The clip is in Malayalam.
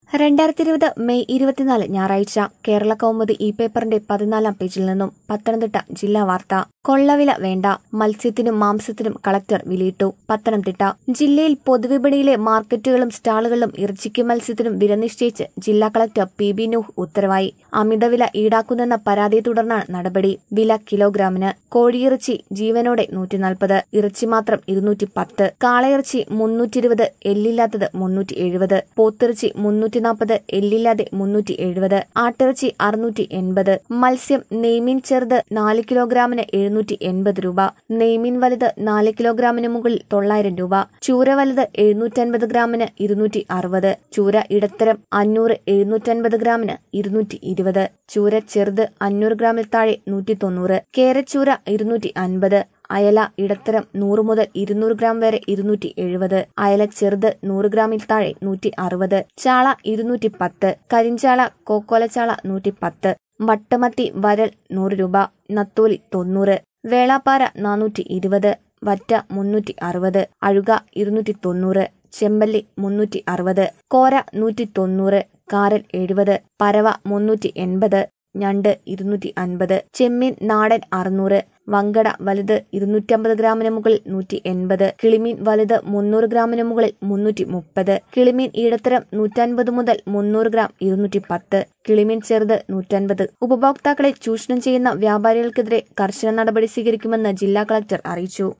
രണ്ടായിരത്തി ഇരുപത് മെയ് ഇരുപത്തിനാല് ഞായറാഴ്ച കേരള കൗമുദി ഈ പേപ്പറിന്റെ പതിനാലാം പേജിൽ നിന്നും പത്തനംതിട്ട ജില്ലാ വാർത്ത കൊള്ളവില വേണ്ട മത്സ്യത്തിനും മാംസത്തിനും കളക്ടർ വിലയിട്ടു പത്തനംതിട്ട ജില്ലയിൽ പൊതുവിപണിയിലെ മാർക്കറ്റുകളും സ്റ്റാളുകളിലും ഇറച്ചിക്കും മത്സ്യത്തിനും വില നിശ്ചയിച്ച് ജില്ലാ കളക്ടർ പി ബി നൂഹ് ഉത്തരവായി അമിതവില ഈടാക്കുന്നെന്ന പരാതിയെ തുടർന്നാണ് നടപടി വില കിലോഗ്രാമിന് കോഴിയിറച്ചി ജീവനോടെ നൂറ്റിനാൽപ്പത് ഇറച്ചി മാത്രം ഇരുന്നൂറ്റി പത്ത് കാളയിറച്ചി മുന്നൂറ്റി ഇരുപത് എല്ലില്ലാത്തത് മുന്നൂറ്റി എഴുപത് പോത്തിറച്ചി മുന്നൂറ്റി നാൽപ്പത് എല്ലില്ലാതെ മുന്നൂറ്റി എഴുപത് ആട്ടിറച്ചി അറുന്നൂറ്റി എൺപത് മത്സ്യം നെയ്മീൻ ചെറുത് നാല് കിലോഗ്രാമിന് എഴുന്നൂറ്റി എൺപത് രൂപ നെയ്മീൻ വലുത് നാല് കിലോഗ്രാമിന് മുകളിൽ തൊള്ളായിരം രൂപ ചൂര വലുത് എഴുന്നൂറ്റൻപത് ഗ്രാമിന് ഇരുന്നൂറ്റി അറുപത് ചൂര ഇടത്തരം അഞ്ഞൂറ് എഴുന്നൂറ്റൻപത് ഗ്രാമിന് ഇരുന്നൂറ്റി ഇരുപത് ചൂര ചെറുത് അഞ്ഞൂറ് ഗ്രാമിൽ താഴെ നൂറ്റി തൊണ്ണൂറ് കേരച്ചൂര ഇരുന്നൂറ്റി അൻപത് അയല ഇടത്തരം നൂറ് മുതൽ ഇരുന്നൂറ് ഗ്രാം വരെ ഇരുന്നൂറ്റി എഴുപത് അയല ചെറുത് നൂറ് ഗ്രാമിൽ താഴെ നൂറ്റി അറുപത് ചാള ഇരുന്നൂറ്റി പത്ത് കരിഞ്ചാള കോക്കോലച്ചാള നൂറ്റി പത്ത് വട്ടമത്തി വരൽ നൂറ് രൂപ നത്തോലി തൊണ്ണൂറ് വേളാപ്പാര നാനൂറ്റി ഇരുപത് വറ്റ മുന്നൂറ്റി അറുപത് അഴുക ഇരുന്നൂറ്റി തൊണ്ണൂറ് ചെമ്പല്ലി മുന്നൂറ്റി അറുപത് കോര നൂറ്റി തൊണ്ണൂറ് കാരൽ എഴുപത് പരവ മുന്നൂറ്റി എൺപത് ഞണ്ട് ഇരുന്നൂറ്റി അൻപത് ചെമ്മീൻ നാടൻ അറുന്നൂറ് വങ്കട വലുത് ഇരുന്നൂറ്റമ്പത് ഗ്രാമിന് മുകളിൽ നൂറ്റി എൺപത് കിളിമീൻ വലുത് മുന്നൂറ് ഗ്രാമിന് മുകളിൽ മുന്നൂറ്റി മുപ്പത് കിളിമീൻ ഇടത്തരം നൂറ്റൻപത് മുതൽ മുന്നൂറ് ഗ്രാം ഇരുന്നൂറ്റി പത്ത് കിളിമീൻ ചെറുത് നൂറ്റൻപത് ഉപഭോക്താക്കളെ ചൂഷണം ചെയ്യുന്ന വ്യാപാരികൾക്കെതിരെ കർശന നടപടി സ്വീകരിക്കുമെന്ന് ജില്ലാ കളക്ടർ അറിയിച്ചു